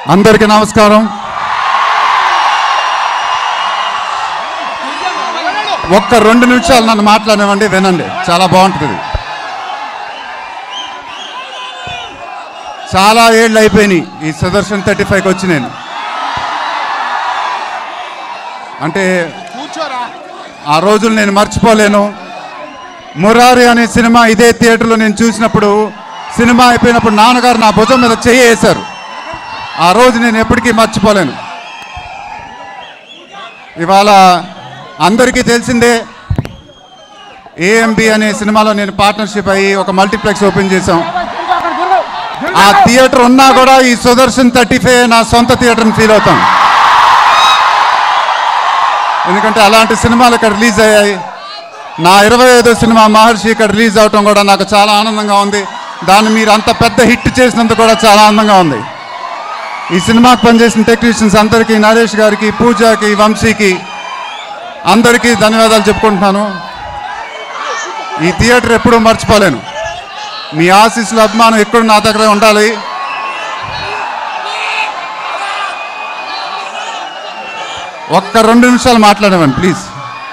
అందరికీ నమస్కారం ఒక్క రెండు నిమిషాలు నన్ను మాట్లాడనివ్వండి వినండి చాలా బాగుంటుంది చాలా ఏళ్ళు అయిపోయినాయి ఈ సుదర్శన్ థర్టీ ఫైవ్కి వచ్చి నేను అంటే ఆ రోజులు నేను మర్చిపోలేను మురారి అనే సినిమా ఇదే థియేటర్లో నేను చూసినప్పుడు సినిమా అయిపోయినప్పుడు నాన్నగారు నా భుజం మీద చెయ్యి వేశారు ఆ రోజు నేను ఎప్పటికీ మర్చిపోలేను ఇవాళ అందరికీ తెలిసిందే ఏఎంబి అనే సినిమాలో నేను పార్ట్నర్షిప్ అయ్యి ఒక మల్టీప్లెక్స్ ఓపెన్ చేశాం ఆ థియేటర్ ఉన్నా కూడా ఈ సుదర్శన్ థర్టీ ఫైవ్ నా సొంత థియేటర్ని ఫీల్ అవుతాం ఎందుకంటే అలాంటి సినిమాలు ఇక్కడ రిలీజ్ అయ్యాయి నా ఇరవై ఐదో సినిమా మహర్షి ఇక్కడ రిలీజ్ అవటం కూడా నాకు చాలా ఆనందంగా ఉంది దాన్ని మీరు అంత పెద్ద హిట్ చేసినందుకు కూడా చాలా ఆనందంగా ఉంది ఈ సినిమాకి పనిచేసిన టెక్నీషియన్స్ అందరికీ నరేష్ గారికి పూజకి వంశీకి అందరికీ ధన్యవాదాలు చెప్పుకుంటున్నాను ఈ థియేటర్ ఎప్పుడూ మర్చిపోలేను మీ ఆశీస్సుల అభిమానం ఎప్పుడు నా దగ్గర ఉండాలి ఒక్క రెండు నిమిషాలు మాట్లాడేవాడిని ప్లీజ్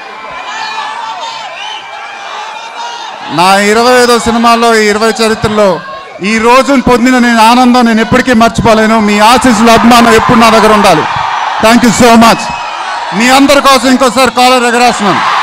నా ఇరవై ఐదో సినిమాలో ఈ ఇరవై చరిత్రలో ఈ రోజు పొందిన నేను ఆనందం నేను ఎప్పటికీ మర్చిపోలేను మీ ఆశీస్సుల అభిమానం ఎప్పుడు నా దగ్గర ఉండాలి థ్యాంక్ యూ సో మచ్ మీ అందరి కోసం ఇంకోసారి కాలర్ ఎగరేస్తున్నాను